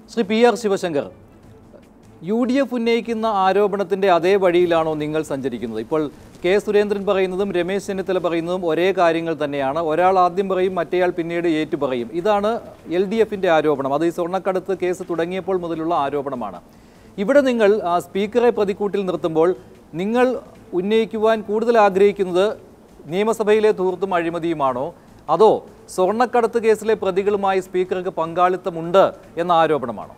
Shri P R Sivasankar U D F ഉന്നയിക്കുന്ന ആരോപണത്തിന്റെ അതേ വഴിയിലാണോ നിങ്ങൾ സഞ്ചരിക്കുന്നത് ഇപ്പോൾ കെ സുരേന്ദ്രൻ പറയുന്നതും രമേശ് ചെന്നിത്തല പറയുന്നതും ഒരേ കാര്യങ്ങൾ തന്നെയാണ് ഒരാൾ ആദ്യം പറയും മറ്റേയാൾ പിന്നീട് ഏറ്റു പറയും ഇതാണ് എൽ ഡി എഫിന്റെ ആരോപണം അത് ഈ സ്വർണ്ണക്കടത്ത് കേസ് തുടങ്ങിയപ്പോൾ മുതലുള്ള ആരോപണമാണ് ഇവിടെ നിങ്ങൾ ആ, സ്പീക്കറെ പ്രതിക്കൂട്ടിൽ നിർത്തുമ്പോൾ നിങ്ങൾ ഉന്നയിക്കുവാൻ കൂടുതൽ ആഗ്രഹിക്കുന്നത് നിയമസഭയിലെ ധൂർത്തും അഴിമതിയുമാണോ അതോ സ്വർണ്ണക്കടത്ത് കേസിലെ പ്രതികളുമായി സ്പീക്കർക്ക് പങ്കാളിത്തമുണ്ട് എന്ന ആരോപണമാണോ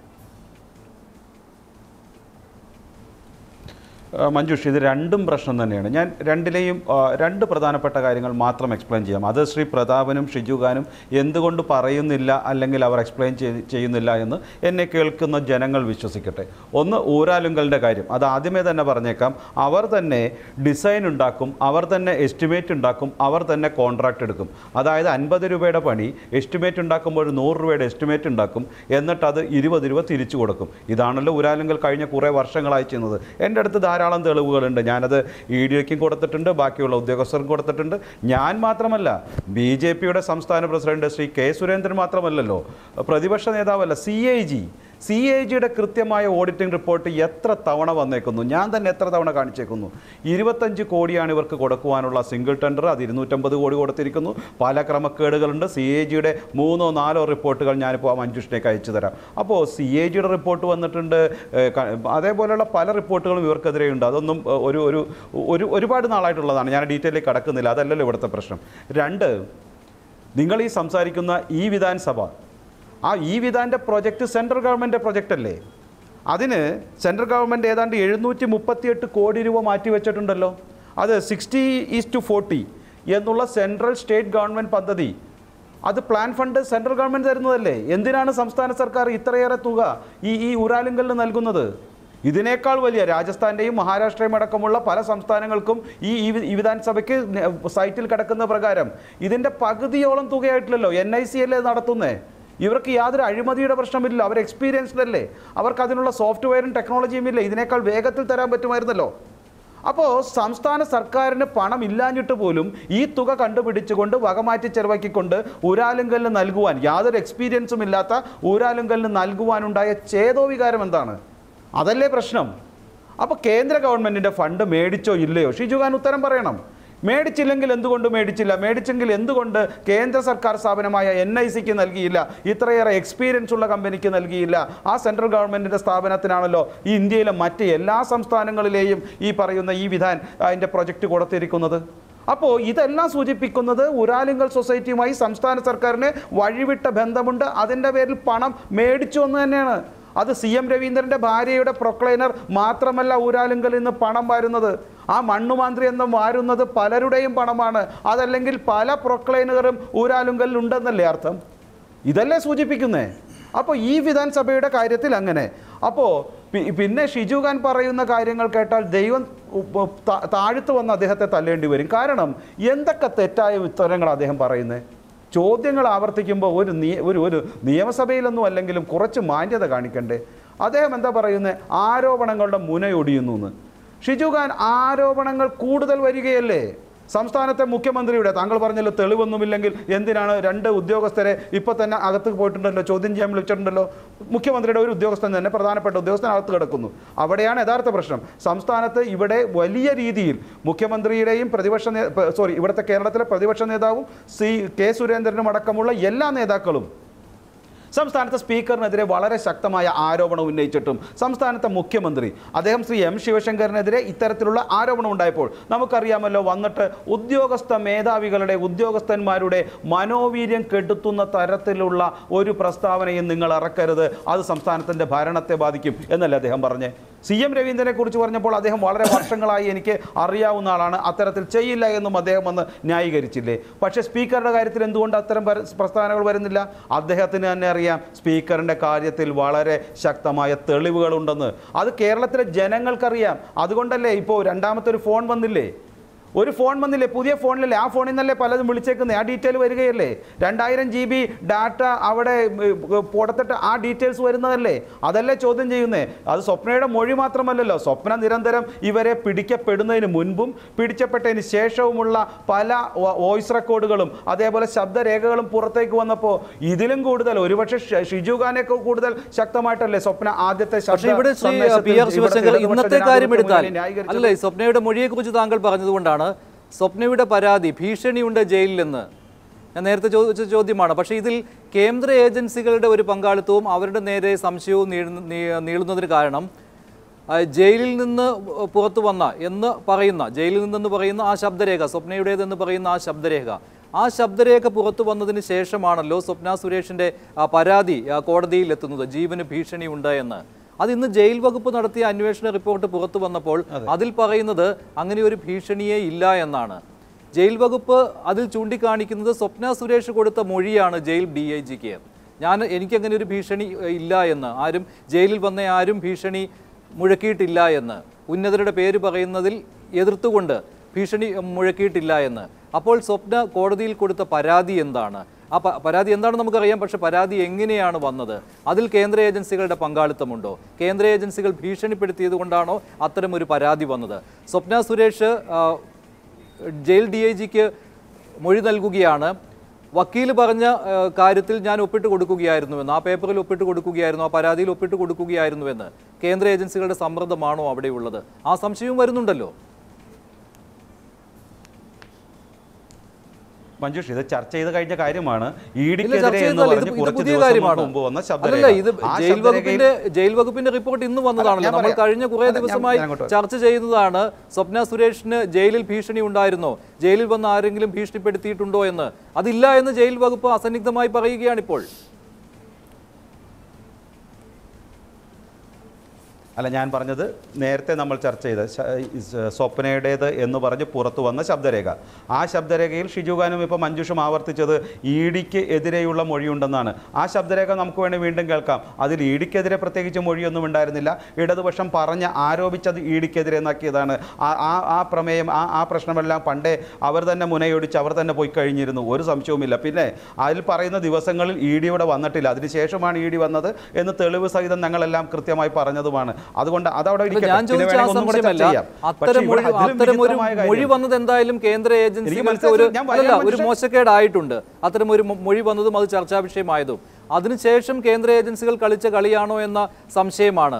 ആ, മഞ്ജുഷ് ഇത് രണ്ടും പ്രശ്നം തന്നെയാണ് ഞാൻ രണ്ടിലെയും ആ, രണ്ട് പ്രധാനപ്പെട്ട കാര്യങ്ങൾ മാത്രം എക്സ്പ്ലെയിൻ ചെയ്യാം അത് ശ്രീ പ്രതാപനും ഷിജുഖാനും എന്തുകൊണ്ട് പറയുന്നില്ല അല്ലെങ്കിൽ അവർ എക്സ്പ്ലെയിൻ ചെയ്- ചെയ്യുന്നില്ല എന്ന് എന്നെ കേൾക്കുന്ന ജനങ്ങൾ വിശ്വസിക്കട്ടെ ഒന്ന് ഊരാലുങ്കലിൻ്റെ കാര്യം അത് ആദ്യമേ തന്നെ പറഞ്ഞേക്കാം അവർ തന്നെ ഡിസൈൻ ഉണ്ടാക്കും അവർ തന്നെ എസ്റ്റിമേറ്റ് ഉണ്ടാക്കും അവർ തന്നെ കോൺട്രാക്ട് എടുക്കും അതായത് അൻപത് രൂപയുടെ പണി എസ്റ്റിമേറ്റ് ഉണ്ടാക്കുമ്പോൾ ഒരു നൂറ് രൂപയുടെ എസ്റ്റിമേറ്റ് ഉണ്ടാക്കും എന്നിട്ട് അത് ഇരുപത് രൂപ തിരിച്ചു കൊടുക്കും ഇതാണല്ലോ ഊരാലുങ്കൽ കഴിഞ്ഞ കുറേ വർഷങ്ങളായി ചെയ്യുന്നത് എൻ്റെ അടുത്ത് ധാരാളം തെളിവുകളുണ്ട് ഞാനത് ഇ ഡിക്കും കൊടുത്തിട്ടുണ്ട് ബാക്കിയുള്ള ഉദ്യോഗസ്ഥർക്കും കൊടുത്തിട്ടുണ്ട് ഞാൻ മാത്രമല്ല ബി ജെ പിയുടെ സംസ്ഥാന പ്രസിഡന്റ് ശ്രീ കെ സുരേന്ദ്രൻ മാത്രമല്ലല്ലോ പ്രതിപക്ഷ നേതാവല്ല C I G C A ജിയുടെ കൃത്യമായ ഓഡിറ്റിംഗ് റിപ്പോർട്ട് എത്ര തവണ വന്നേക്കുന്നു ഞാൻ തന്നെ എത്ര തവണ കാണിച്ചേക്കുന്നു ഇരുപത്തഞ്ച് കോടിയാണ് ഇവർക്ക് കൊടുക്കുവാനുള്ള സിംഗിൾ ടെൻഡർ അത് ഇരുന്നൂറ്റമ്പത് കോടി കൊടുത്തിരിക്കുന്നു പല ക്രമക്കേടുകളുണ്ട് സി എ ജിയുടെ മൂന്നോ നാലോ റിപ്പോർട്ടുകൾ ഞാനിപ്പോൾ ആ മഞ്ജുഷിനേക്ക് അയച്ചു തരാം അപ്പോൾ സി എ ജിയുടെ റിപ്പോർട്ട് വന്നിട്ടുണ്ട് ഏഹ് ക- അതേപോലെയുള്ള പല റിപ്പോർട്ടുകളും ഇവർക്കെതിരെയുണ്ട് അതൊന്നും ഏഹ്, ഒരു ഒരു ഒരു ഒരുപാട് നാളായിട്ടുള്ളതാണ് ഞാൻ ഡീറ്റെയിലേക്ക് കടക്കുന്നില്ല അതല്ലല്ലോ ഇവിടുത്തെ പ്രശ്നം രണ്ട് നിങ്ങൾ ഈ സംസാരിക്കുന്ന ഈ വിധാൻസഭ ആ ഈ വിധാൻ്റെ പ്രൊജക്റ്റ് സെൻട്രൽ ഗവൺമെൻറ് പ്രൊജക്റ്റ് അല്ലേ അതിന് സെൻട്രൽ ഗവൺമെൻറ് ഏതാണ്ട് എഴുന്നൂറ്റി മുപ്പത്തിയെട്ട് കോടി രൂപ മാറ്റി വെച്ചിട്ടുണ്ടല്ലോ അത് സിക്സ്റ്റി ഈസ് ടു ഫോർട്ടി എന്നുള്ള സെൻട്രൽ സ്റ്റേറ്റ് ഗവൺമെൻറ് പദ്ധതി അത് പ്ലാൻ ഫണ്ട് സെൻട്രൽ ഗവൺമെൻറ് തരുന്നതല്ലേ എന്തിനാണ് സംസ്ഥാന സർക്കാർ ഇത്രയേറെ തുക ഈ ഈ ഉരാലുങ്കലിന് നൽകുന്നത് ഇതിനേക്കാൾ വലിയ രാജസ്ഥാൻ്റെയും മഹാരാഷ്ട്രയും അടക്കമുള്ള പല സംസ്ഥാനങ്ങൾക്കും ഈ ഈ വി- ഈ വിധാനസഭയ്ക്ക് ന- സൈറ്റിൽ കിടക്കുന്ന പ്രകാരം ഇതിൻ്റെ പകുതിയോളം തുകയായിട്ടില്ലല്ലോ എൻ ഐ സി അല്ലേ നടത്തുന്നേ ഇവർക്ക് യാതൊരു അഴിമതിയുടെ പ്രശ്നമില്ല അവർ എക്സ്പീരിയൻസ്ഡ് അല്ലേ അവർക്ക് അതിനുള്ള സോഫ്റ്റ്വെയറും ടെക്നോളജിയും ഇല്ല ഇതിനേക്കാൾ വേഗത്തിൽ തരാൻ പറ്റുമായിരുന്നല്ലോ അപ്പോൾ സംസ്ഥാന സർക്കാരിന് പണം ഇല്ലാഞ്ഞിട്ട് പോലും ഈ തുക കണ്ടുപിടിച്ചുകൊണ്ട് വകമാറ്റി ചെലവാക്കിക്കൊണ്ട് ഊരാലുങ്കലിന് നൽകുവാൻ യാതൊരു എക്സ്പീരിയൻസും ഇല്ലാത്ത ഊരാലുങ്കലിന് നൽകുവാനുണ്ടായ ചേതോ വികാരം എന്താണ് അതല്ലേ പ്രശ്നം അപ്പോൾ കേന്ദ്ര ഗവൺമെൻറ്റിൻ്റെ ഫണ്ട് മേടിച്ചോ ഇല്ലയോ ഷിജുഖാൻ ഉത്തരം പറയണം മേടിച്ചില്ലെങ്കിൽ എന്തുകൊണ്ട് മേടിച്ചില്ല മേടിച്ചെങ്കിൽ എന്തുകൊണ്ട് കേന്ദ്ര സർക്കാർ സ്ഥാപനമായ എൻ ഐ സിക്ക് നൽകിയില്ല ഇത്രയേറെ എക്സ്പീരിയൻസ് ഉള്ള കമ്പനിക്ക് നൽകിയില്ല ആ സെൻട്രൽ ഗവൺമെൻറ്റിൻ്റെ സ്ഥാപനത്തിനാണല്ലോ ഈ ഇന്ത്യയിലെ മറ്റ് എല്ലാ സംസ്ഥാനങ്ങളിലെയും ഈ പറയുന്ന ഈ വിധാൻ അതിൻ്റെ പ്രൊജക്റ്റ് കൊടുത്തിരിക്കുന്നത് അപ്പോൾ ഇതെല്ലാം സൂചിപ്പിക്കുന്നത് ഉരാലിങ്കൽ സൊസൈറ്റിയുമായി സംസ്ഥാന സർക്കാരിന് വഴിവിട്ട ബന്ധമുണ്ട് അതിൻ്റെ പേരിൽ പണം മേടിച്ചു എന്ന് തന്നെയാണ് അത് സി എം രവീന്ദ്രൻ്റെ ഭാര്യയുടെ പ്രൊക്ലൈനർ മാത്രമല്ല ഊരാലുങ്കൽ നിന്ന് പണം വാരുന്നത് ആ മണ്ണുമാന്ത്രി എന്ന് വാരുന്നത് പലരുടെയും പണമാണ് അതല്ലെങ്കിൽ പല പ്രൊക്ലൈനറും ഊരാലുങ്കലിൽ ഉണ്ടെന്നല്ലേ അർത്ഥം ഇതല്ലേ സൂചിപ്പിക്കുന്നേ അപ്പോൾ ഈ വിധാൻസഭയുടെ കാര്യത്തിൽ അങ്ങനെ അപ്പോൾ പി- പിന്നെ ഷിജു ഖാൻ പറയുന്ന കാര്യങ്ങൾ കേട്ടാൽ ദൈവം ഉപ്പ് താ- താഴ്ത്തു വന്ന് അദ്ദേഹത്തെ തല്ലേണ്ടി വരും കാരണം എന്തൊക്കെ തെറ്റായ ഉത്തരങ്ങൾ അദ്ദേഹം പറയുന്നത് ചോദ്യങ്ങൾ ആവർത്തിക്കുമ്പോൾ ഒരു നിയ ഒരു ഒരു നിയമസഭയിലൊന്നും അല്ലെങ്കിലും കുറച്ച് മാന്യത കാണിക്കണ്ടേ അദ്ദേഹം എന്താ പറയുന്നത് ആരോപണങ്ങളുടെ മുനയൊടിയുന്നു എന്ന് ഷിജു ഖാൻ ആരോപണങ്ങൾ കൂടുതൽ വരികയല്ലേ സംസ്ഥാനത്തെ മുഖ്യമന്ത്രിയുടെ താങ്കൾ പറഞ്ഞല്ലോ തെളിവൊന്നുമില്ലെങ്കിൽ എന്തിനാണ് രണ്ട് ഉദ്യോഗസ്ഥരെ ഇപ്പോൾ തന്നെ അകത്ത് പോയിട്ടുണ്ടല്ലോ ചോദ്യം ചെയ്യാൻ വിളിച്ചിട്ടുണ്ടല്ലോ മുഖ്യമന്ത്രിയുടെ ഒരു ഉദ്യോഗസ്ഥൻ തന്നെ പ്രധാനപ്പെട്ട ഉദ്യോഗസ്ഥൻ അകത്ത് കിടക്കുന്നു അവിടെയാണ് യഥാർത്ഥ പ്രശ്നം സംസ്ഥാനത്ത് ഇവിടെ വലിയ രീതിയിൽ മുഖ്യമന്ത്രിയുടെയും പ്രതിപക്ഷ നേ- പ- സോറി ഇവിടുത്തെ കേരളത്തിലെ പ്രതിപക്ഷ നേതാവും സി കെ സുരേന്ദ്രനും അടക്കമുള്ള എല്ലാ നേതാക്കളും സംസ്ഥാനത്തെ സ്പീക്കറിനെതിരെ വളരെ ശക്തമായ ആരോപണം ഉന്നയിച്ചിട്ടും സംസ്ഥാനത്തെ മുഖ്യമന്ത്രി അദ്ദേഹം ശ്രീ എം ശിവശങ്കറിനെതിരെ ഇത്തരത്തിലുള്ള ആരോപണം ഉണ്ടായപ്പോൾ നമുക്കറിയാമല്ലോ വന്നിട്ട് ഉദ്യോഗസ്ഥ മേധാവികളുടെ ഉദ്യോഗസ്ഥന്മാരുടെ മനോവീര്യം കെടുത്തുന്ന തരത്തിലുള്ള ഒരു പ്രസ്താവനയും നിങ്ങൾ ഇറക്കരുത് അത് സംസ്ഥാനത്തിൻ്റെ ഭരണത്തെ ബാധിക്കും എന്നല്ലേ അദ്ദേഹം പറഞ്ഞേ സി എം രവീന്ദ്രനെ കുറിച്ച് പറഞ്ഞപ്പോൾ അദ്ദേഹം വളരെ വർഷങ്ങളായി എനിക്ക് അറിയാവുന്ന ആളാണ് അത്തരത്തിൽ ചെയ്യില്ല എന്നും അദ്ദേഹം വന്ന് ന്യായീകരിച്ചില്ലേ പക്ഷേ സ്പീക്കറുടെ കാര്യത്തിൽ എന്തുകൊണ്ട് അത്തരം പര- പ്രസ്താവനകൾ വരുന്നില്ല അദ്ദേഹത്തിന് തന്നെ അറിയാം സ്പീക്കറിൻ്റെ കാര്യത്തിൽ വളരെ ശക്തമായ തെളിവുകളുണ്ടെന്ന് അത് കേരളത്തിലെ ജനങ്ങൾക്കറിയാം അതുകൊണ്ടല്ലേ ഇപ്പോൾ രണ്ടാമത്തെ ഒരു ഫോൺ വന്നില്ലേ ഒരു ഫോൺ വന്നില്ലേ പുതിയ ഫോണിലല്ലേ ആ ഫോണിൽ നിന്നല്ലേ പലതും വിളിച്ചേക്കുന്നത് ആ ഡീറ്റെയിൽ വരികയല്ലേ രണ്ടായിരം ജി ബി ഡാറ്റ അവിടെ പുറത്തിട്ട് ആ ഡീറ്റെയിൽസ് വരുന്നതല്ലേ അതല്ലേ ചോദ്യം ചെയ്യുന്നേ അത് സ്വപ്നയുടെ മൊഴി മാത്രമല്ലല്ലോ സ്വപ്ന നിരന്തരം ഇവരെ പിടിക്കപ്പെടുന്നതിന് മുൻപും പിടിക്കപ്പെട്ടതിന് ശേഷവുമുള്ള പല വോയിസ് റെക്കോർഡുകളും അതേപോലെ ശബ്ദരേഖകളും പുറത്തേക്ക് വന്നപ്പോൾ ഇതിലും കൂടുതൽ ഒരുപക്ഷെ ഷ- ഷിജു ഖാനേക്കാൾ കൂടുതൽ ശക്തമായിട്ടല്ലേ സ്വപ്ന ആദ്യത്തെ പക്ഷേ ശബ്ദ ഇവിടെ ശ്രീ സന്ദേശത്തിൽ പി ആർ ഇവിടുത്തെ ശിവശങ്കർ ഇടതുപക്ഷ ഇന്നത്തെ കാര്യം ജനാധിപത്യ എടുത്താൽ മുന്നണി ന്യായീകരിച്ചത്. അല്ലേ സ്വപ്നയുടെ മൊഴിയെക്കുറിച്ച് താങ്കൾ പറഞ്ഞതുകൊണ്ടാണ് സ്വപ്നയുടെ പരാതി ഭീഷണിയുണ്ട് ജയിലിലെന്ന് ഞാൻ നേരത്തെ ചോദിച്ച ചോദ്യമാണ് പക്ഷേ ഇതിൽ കേന്ദ്ര ഏജൻസികളുടെ ഒരു പങ്കാളിത്തവും അവരുടെ നേരെ സംശയവും നീളുന്ന- നീ- നീളുന്നതിന് കാരണം ആ, ജയിലിൽ നിന്ന് പുറത്തു വന്ന എന്ന് പറയുന്ന ജയിലിൽ നിന്നെന്ന് പറയുന്ന ആ ശബ്ദരേഖ സ്വപ്നയുടേതെന്ന് പറയുന്ന ആ ശബ്ദരേഖ ആ ശബ്ദരേഖ പുറത്തു വന്നതിന് ശേഷമാണല്ലോ സ്വപ്ന സുരേഷിന്റെ ആ, പരാതി ആ, കോടതിയിൽ എത്തുന്നത് ജീവന് ഭീഷണിയുണ്ട് എന്ന് അത് ഇന്ന് ജയിൽ വകുപ്പ് നടത്തിയ അന്വേഷണ റിപ്പോർട്ട് പുറത്തു വന്നപ്പോൾ അതിൽ പറയുന്നത് അങ്ങനെ ഒരു ഭീഷണിയേ ഇല്ല എന്നാണ് ജയിൽ വകുപ്പ് അതിൽ ചൂണ്ടിക്കാണിക്കുന്നത് സ്വപ്ന സുരേഷ് കൊടുത്ത മൊഴിയാണ് ജയിൽ ഡി ഐ ജിക്ക് ഞാൻ എനിക്കങ്ങനെ ഒരു ഭീഷണി ഏഹ്, ഇല്ല എന്ന് ആരും ജയിലിൽ വന്ന ആരും ഭീഷണി മുഴക്കിയിട്ടില്ല എന്ന് ഉന്നതരുടെ പേര് പറയുന്നതിൽ എതിർത്തുകൊണ്ട് ഭീഷണി ഉം, മുഴക്കിയിട്ടില്ല എന്ന് അപ്പോൾ സ്വപ്ന കോടതിയിൽ കൊടുത്ത പരാതി എന്താണ് ആ പ- പരാതി എന്താണെന്ന് നമുക്കറിയാം പക്ഷെ പരാതി എങ്ങനെയാണ് വന്നത് അതിൽ കേന്ദ്ര ഏജൻസികളുടെ പങ്കാളിത്തമുണ്ടോ കേന്ദ്ര ഏജൻസികൾ ഭീഷണിപ്പെടുത്തിയത് കൊണ്ടാണോ അത്തരമൊരു പരാതി വന്നത് സ്വപ്ന സുരേഷ് ആ, ജയിൽ ഡി ഐ ജിക്ക് മൊഴി നൽകുകയാണ് വക്കീൽ പറഞ്ഞ ആ, കാര്യത്തിൽ ഞാൻ ഒപ്പിട്ട് കൊടുക്കുകയായിരുന്നുവെന്ന് ആ പേപ്പറിൽ ഒപ്പിട്ട് കൊടുക്കുകയായിരുന്നു ആ പരാതിയിൽ ഒപ്പിട്ട് കൊടുക്കുകയായിരുന്നുവെന്ന് കേന്ദ്ര ഏജൻസികളുടെ സമ്മർദ്ദമാണോ അവിടെയുള്ളത് ആ സംശയവും വരുന്നുണ്ടല്ലോ മഞ്ജുഷ് ഇത് ചർച്ച ചെയ്ത് കഴിഞ്ഞ കാര്യമാണ് ഇല്ല, ഇഡിക്കെതിരെ ചർച്ച എന്ന് ചെയ്താൽ ഇത് പറഞ്ഞ് ഇത് കുറച്ച് പുതിയ ദിവസം കാര്യമാണ് മുമ്പ് വന്ന അല്ലല്ല ഇത് ശബ്ദരേഖ ആ ജയിൽ ശബ്ദരേഖയിൽ വകുപ്പിന്റെ ജയിൽ വകുപ്പിന്റെ റിപ്പോർട്ട് ഇന്ന് വന്നതാണല്ലോ ഞാൻ നമ്മൾ പറയാം. കഴിഞ്ഞ കുറേ അല്ല, ഞാൻ- ദിവസമായി ഞാൻ അങ്ങോട്ട് ചർച്ച ചെയ്യുന്നതാണ് സ്വപ്ന സുരേഷിന് ജയിലിൽ ഭീഷണി ഉണ്ടായിരുന്നോ ജയിലിൽ വന്ന് ആരെങ്കിലും ഭീഷണിപ്പെടുത്തിയിട്ടുണ്ടോ എന്ന് അതില്ല എന്ന് ജയിൽ വകുപ്പ് അസന്നിഗ്ധമായി പറയുകയാണ് ഇപ്പോൾ അല്ല ഞാൻ പറഞ്ഞത് നേരത്തെ നമ്മൾ ചർച്ച ചെയ്ത ശ- ഇസ് സ്വപ്നയുടേത് എന്ന് പറഞ്ഞ് പുറത്തു വന്ന ശബ്ദരേഖ ആ ശബ്ദരേഖയിൽ ഷിജുഖാനും ഇപ്പോൾ മഞ്ജുഷും ആവർത്തിച്ചത് ഇഡിക്ക് എതിരെയുള്ള മൊഴിയുണ്ടെന്നാണ് ആ ശബ്ദരേഖ നമുക്ക് വേണേൽ വീണ്ടും കേൾക്കാം അതിൽ ഇഡിക്കെതിരെ പ്രത്യേകിച്ച് മൊഴിയൊന്നും ഉണ്ടായിരുന്നില്ല ഇടതുപക്ഷം പറഞ്ഞ് ആരോപിച്ചത് ഇഡിക്കെതിരെ എന്നാക്കിയതാണ് ആ ആ ആ പ്രമേയം ആ ആ പ്രശ്നമെല്ലാം പണ്ടേ അവർ തന്നെ മുനയൊടിച്ച് അവർ തന്നെ പോയി കഴിഞ്ഞിരുന്നു ഒരു സംശയവുമില്ല പിന്നെ അതിൽ പറയുന്ന ദിവസങ്ങളിൽ ഇ ഡി ഇവിടെ വന്നിട്ടില്ല അതിനുശേഷമാണ് ഇ ഡി വന്നത് എന്ന് തെളിവ് സഹിതം ഞങ്ങളെല്ലാം കൃത്യമായി പറഞ്ഞതുമാണ് അതുകൊണ്ട് അതവിടെ അല്ല, ഇരിക്കട്ടെ. ഞാൻ പിന്നെ ചോദിച്ച ആ വേണമെങ്കിൽ ഒന്നും കൂടെ ചർച്ച സംശയമല്ല ചെയ്യാം. പക്ഷേ അത്തരം ഇവിടെ മൊഴി അതിലും അത്തരം ഒരു വിചിത്രമായ കാര്യം- മൊഴി വന്നത് എന്തായാലും കേന്ദ്ര ഏജൻസികൾക്ക് മനസ്സിലായി, ഒരു ഞാൻ പറയാം, അല്ല ഒരു മനുഷ്യൻ- മോശക്കേടായിട്ടുണ്ട് അത്തരം ഒരു മൊ- മൊഴി വന്നതും അത് ചർച്ചാ വിഷയമായതും അതിനുശേഷം കേന്ദ്ര ഏജൻസികൾ കളിച്ച കളിയാണോ എന്ന സംശയമാണ്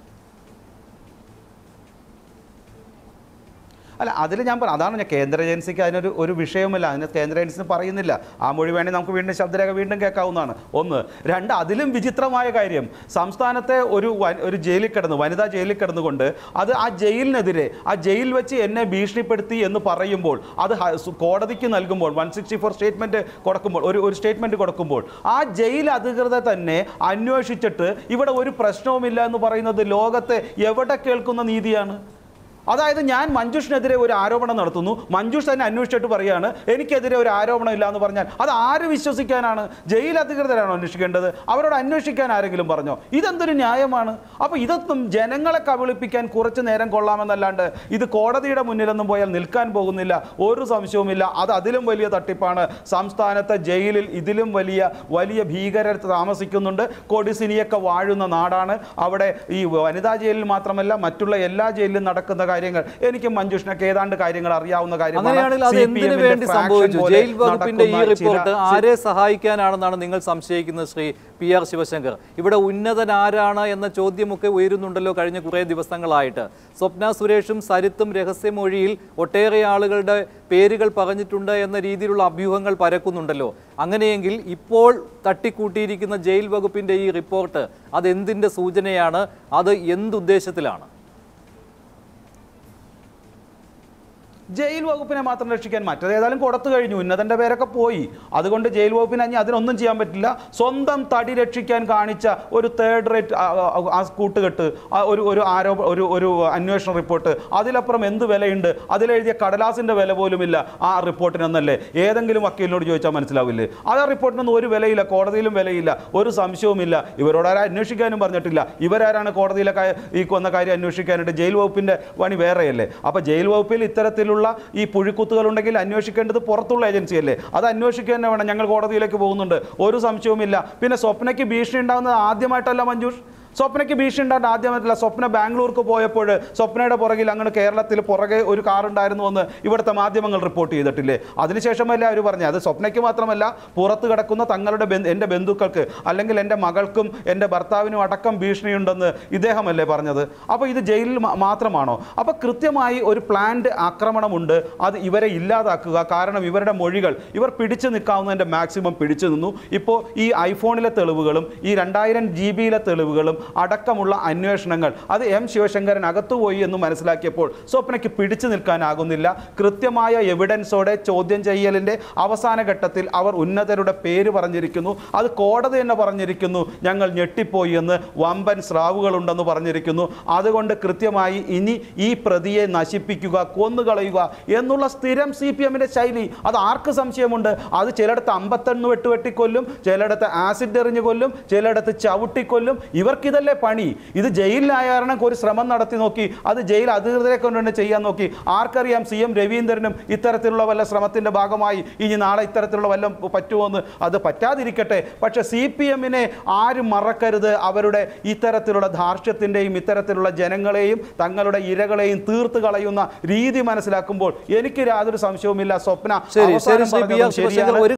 അല്ല അതിൽ ഞാൻ പറ അതാണ് ഞാൻ കേന്ദ്ര ഏജൻസിക്ക് അതിനൊരു ഒരു വിഷയവുമില്ല അതിന് കേന്ദ്ര ഏജൻസി പറയുന്നില്ല ആ മൊഴി വേണ്ടി നമുക്ക് വീണ്ടും ശബ്ദരേഖ വീണ്ടും കേൾക്കാവുന്നതാണ് ഒന്ന് രണ്ട് അതിലും വിചിത്രമായ കാര്യം സംസ്ഥാനത്തെ ഒരു വ- ഒരു ജയിലിൽ കിടന്ന് വനിതാ ജയിലിൽ കിടന്നുകൊണ്ട് അത് ആ ജയിലിനെതിരെ ആ ജയിൽ വെച്ച് എന്നെ ഭീഷണിപ്പെടുത്തി എന്ന് പറയുമ്പോൾ അത് ഹ- സു- കോടതിക്ക് നൽകുമ്പോൾ വൺ സിക്സ്റ്റി ഫോർ സ്റ്റേറ്റ്മെൻറ്റ് കൊടുക്കുമ്പോൾ ഒരു ഒരു സ്റ്റേറ്റ്മെൻറ്റ് കൊടുക്കുമ്പോൾ ആ ജയിൽ അധികൃതർ തന്നെ അന്വേഷിച്ചിട്ട് ഇവിടെ ഒരു പ്രശ്നവുമില്ല എന്ന് പറയുന്നത് ലോകത്തെ എവിടെ കേൾക്കുന്ന നീതിയാണ് അതായത് ഞാൻ മഞ്ജുഷിനെതിരെ ഒരു ആരോപണം നടത്തുന്നു മഞ്ജുഷ് തന്നെ അന്വേഷിച്ചിട്ട് പറയാണ് എനിക്കെതിരെ ഒരു ആരോപണം ഇല്ല എന്ന് പറഞ്ഞാൽ അത് ആര് വിശ്വസിക്കാനാണ് ജയിൽ അധികൃതരാണോ അന്വേഷിക്കേണ്ടത് അവരോട് അന്വേഷിക്കാൻ ആരെങ്കിലും പറഞ്ഞോ ഇതെന്തൊരു ന്യായമാണ് അപ്പോൾ ഇതൊന്നും ജനങ്ങളെ കബളിപ്പിക്കാൻ കുറച്ച് നേരം കൊള്ളാമെന്നല്ലാണ്ട് ഇത് കോടതിയുടെ മുന്നിലൊന്നും പോയാൽ നിൽക്കാൻ പോകുന്നില്ല ഒരു സംശയവുമില്ല അത് അതിലും വലിയ തട്ടിപ്പാണ് സംസ്ഥാനത്തെ ജയിലിൽ ഇതിലും വലിയ വലിയ ഭീകരർ താമസിക്കുന്നുണ്ട് കൊടിസിനിയൊക്കെ വാഴുന്ന നാടാണ് അവിടെ ഈ വനിതാ ജയിലിൽ മാത്രമല്ല മറ്റുള്ള എല്ലാ ജയിലിലും നടക്കുന്ന കാര്യങ്ങൾ എനിക്ക് മഞ്ജുഷിനൊക്കെ ഏതാണ്ട് കാര്യങ്ങൾ അറിയാവുന്ന അങ്ങനെയാണെങ്കിൽ അത് CPM എന്തിനു ന്റെ വേണ്ടി fraction സംഭവിച്ചു പോലെ ജയിൽ വകുപ്പിന്റെ ഈ നടക്കുന്ന ചില- റിപ്പോർട്ട് ആരെ സഹായിക്കാനാണെന്നാണ് നിങ്ങൾ സംശയിക്കുന്നത് ശ്രീ പി ആർ ശിവശങ്കർ ഇവിടെ ഉന്നതൻ ആരാണ് എന്ന ചോദ്യമൊക്കെ ഉയരുന്നുണ്ടല്ലോ കഴിഞ്ഞ കുറേ ദിവസങ്ങളായിട്ട് സ്വപ്ന സുരേഷും സരിത്തും രഹസ്യമൊഴിയിൽ ഒട്ടേറെ ആളുകളുടെ പേരുകൾ പറഞ്ഞിട്ടുണ്ട് എന്ന രീതിയിലുള്ള അഭ്യൂഹങ്ങൾ പരക്കുന്നുണ്ടല്ലോ അങ്ങനെയെങ്കിൽ ഇപ്പോൾ തട്ടിക്കൂട്ടിയിരിക്കുന്ന ജയിൽ വകുപ്പിന്റെ ഈ റിപ്പോർട്ട് അത് എന്തിന്റെ സൂചനയാണ് അത് എന്തുദ്ദേശത്തിലാണ് ജയിൽ വകുപ്പിനെ മാത്രം രക്ഷിക്കാൻ മറ്റത് ഏതായാലും കൊടുത്തു കഴിഞ്ഞു ഉന്നതന്റെ പേരൊക്കെ പോയി അതുകൊണ്ട് ജയിൽ വകുപ്പിന് അഞ്ഞ് അതിനൊന്നും ചെയ്യാൻ പറ്റില്ല സ്വന്തം തടി രക്ഷിക്കാൻ കാണിച്ച ഒരു തേർഡ് റേറ്റ് ആ കൂട്ടുകെട്ട് ആ ഒരു ഒരു ആരോപ ഒരു ഒരു അന്വേഷണ റിപ്പോർട്ട് അതിലപ്പുറം എന്ത് വിലയുണ്ട് അതിലെഴുതിയ കടലാസിന്റെ വില പോലുമില്ല ആ റിപ്പോർട്ടിനൊന്നല്ലേ ഏതെങ്കിലും വക്കീലിനോട് ചോദിച്ചാൽ മനസ്സിലാവില്ലേ ആ റിപ്പോർട്ടിനൊന്നും ഒരു വിലയില്ല കോടതിയിലും വിലയില്ല ഒരു സംശയവുമില്ല ഇവരോട് ആരും അന്വേഷിക്കാനും പറഞ്ഞിട്ടില്ല ഇവരാരാണ് കോടതിയിലെ കാ- ഈ കൊന്ന കാര്യം അന്വേഷിക്കാനായിട്ട് ജയിൽ വകുപ്പിന്റെ പണി വേറെയല്ലേ അപ്പോൾ ജയിൽ വകുപ്പിൽ ഇത്തരത്തിലുള്ള ഇത്തരത്തിലുള്ള ഈ പുഴുക്കുത്തുകൾ ഉണ്ടെങ്കിൽ അന്വേഷിക്കേണ്ടത് പുറത്തുള്ള ഏജൻസിയല്ലേ അത് അന്വേഷിക്കുക തന്നെ വേണം ഞങ്ങൾ കോടതിയിലേക്ക് പോകുന്നുണ്ട് ഒരു സംശയവുമില്ല പിന്നെ സ്വപ്നയ്ക്ക് ഭീഷണി ഉണ്ടാകുന്നത് ആദ്യമായിട്ടല്ല മഞ്ജുഷ് സ്വപ്നയ്ക്ക് ഭീഷണി ഉണ്ടായിട്ട് ആദ്യമായിട്ടില്ല സ്വപ്ന ബാംഗ്ലൂർക്ക് പോയപ്പോൾ സ്വപ്നയുടെ പുറകിൽ അങ്ങനെ കേരളത്തിൽ പുറകെ ഒരു കാർ ഉണ്ടായിരുന്നു എന്ന് ഇവിടുത്തെ മാധ്യമങ്ങൾ റിപ്പോർട്ട് ചെയ്തിട്ടില്ലേ അതിനുശേഷമല്ലേ അവർ പറഞ്ഞത് അത് സ്വപ്നയ്ക്ക് മാത്രമല്ല പുറത്ത് കിടക്കുന്ന തങ്ങളുടെ ബന്ധു എൻ്റെ ബന്ധുക്കൾക്ക് അല്ലെങ്കിൽ എൻ്റെ മകൾക്കും എൻ്റെ ഭർത്താവിനും അടക്കം ഭീഷണിയുണ്ടെന്ന് ഇദ്ദേഹമല്ലേ പറഞ്ഞത് അപ്പോൾ ഇത് ജയിലിൽ മാ- മാത്രമാണോ അപ്പോൾ കൃത്യമായി ഒരു പ്ലാന്റ് ആക്രമണമുണ്ട് അത് ഇവരെ ഇല്ലാതാക്കുക കാരണം ഇവരുടെ മൊഴികൾ ഇവർ പിടിച്ചു നിൽക്കാവുന്നതിൻ്റെ മാക്സിമം പിടിച്ചു നിന്നു ഇപ്പോൾ ഈ ഐഫോണിലെ തെളിവുകളും ഈ രണ്ടായിരം ജി ബിയിലെ തെളിവുകളും അടക്കമുള്ള അന്വേഷണങ്ങൾ അത് എം ശിവശങ്കരൻ അകത്തുപോയി എന്ന് മനസ്സിലാക്കിയപ്പോൾ സ്വപ്നയ്ക്ക് പിടിച്ചു നിൽക്കാനാകുന്നില്ല കൃത്യമായ എവിഡൻസോടെ ചോദ്യം ചെയ്യലിൻ്റെ അവസാന ഘട്ടത്തിൽ അവർ ഉന്നതരുടെ പേര് പറഞ്ഞിരിക്കുന്നു അത് കോടതി തന്നെ പറഞ്ഞിരിക്കുന്നു ഞങ്ങൾ ഞെട്ടിപ്പോയി എന്ന് വമ്പൻ സ്രാവുകളുണ്ടെന്ന് പറഞ്ഞിരിക്കുന്നു അതുകൊണ്ട് കൃത്യമായി ഇനി ഈ പ്രതിയെ നശിപ്പിക്കുക കൊന്നുകളയുക എന്നുള്ള സ്ഥിരം സി പി എമ്മിൻ്റെ ശൈലി അത് ആർക്ക് സംശയമുണ്ട് അത് ചിലയിടത്ത് അമ്പത്തൊന്ന് വെട്ടുവെട്ടിക്കൊല്ലും ചിലയിടത്ത് ആസിഡ് എറിഞ്ഞു കൊല്ലും ചിലയിടത്ത് ചവിട്ടിക്കൊല്ലും ഇവർക്കിതല്ലേ പണി ഇത് ജയിലിലായ കാരണം ഒരു ശ്രമം നടത്തി നോക്കി അത് ജയിൽ അധികൃതരെ കൊണ്ട് തന്നെ ചെയ്യാൻ നോക്കി ആർക്കറിയാം സി എം രവീന്ദ്രനും ഇത്തരത്തിലുള്ള വല്ല ശ്രമത്തിൻ്റെ ഭാഗമായി ഇനി നാളെ ഇത്തരത്തിലുള്ള വല്ലതും പറ്റുമോ എന്ന് അത് പറ്റാതിരിക്കട്ടെ പക്ഷേ സി പി എമ്മിനെ ആരും മറക്കരുത് അവരുടെ ഇത്തരത്തിലുള്ള ധാർഷ്ട്യത്തിൻ്റെയും ഇത്തരത്തിലുള്ള ജനങ്ങളെയും തങ്ങളുടെ ഇരകളെയും തീർത്ത് കളയുന്ന രീതി മനസ്സിലാക്കുമ്പോൾ എനിക്ക് യാതൊരു സംശയവുമില്ല സ്വപ്ന ശരി ശരി അവസാനം ശ്രീ പി ആർ പറഞ്ഞതും ശിവശങ്കർ ശരിയാണ്. ഒരു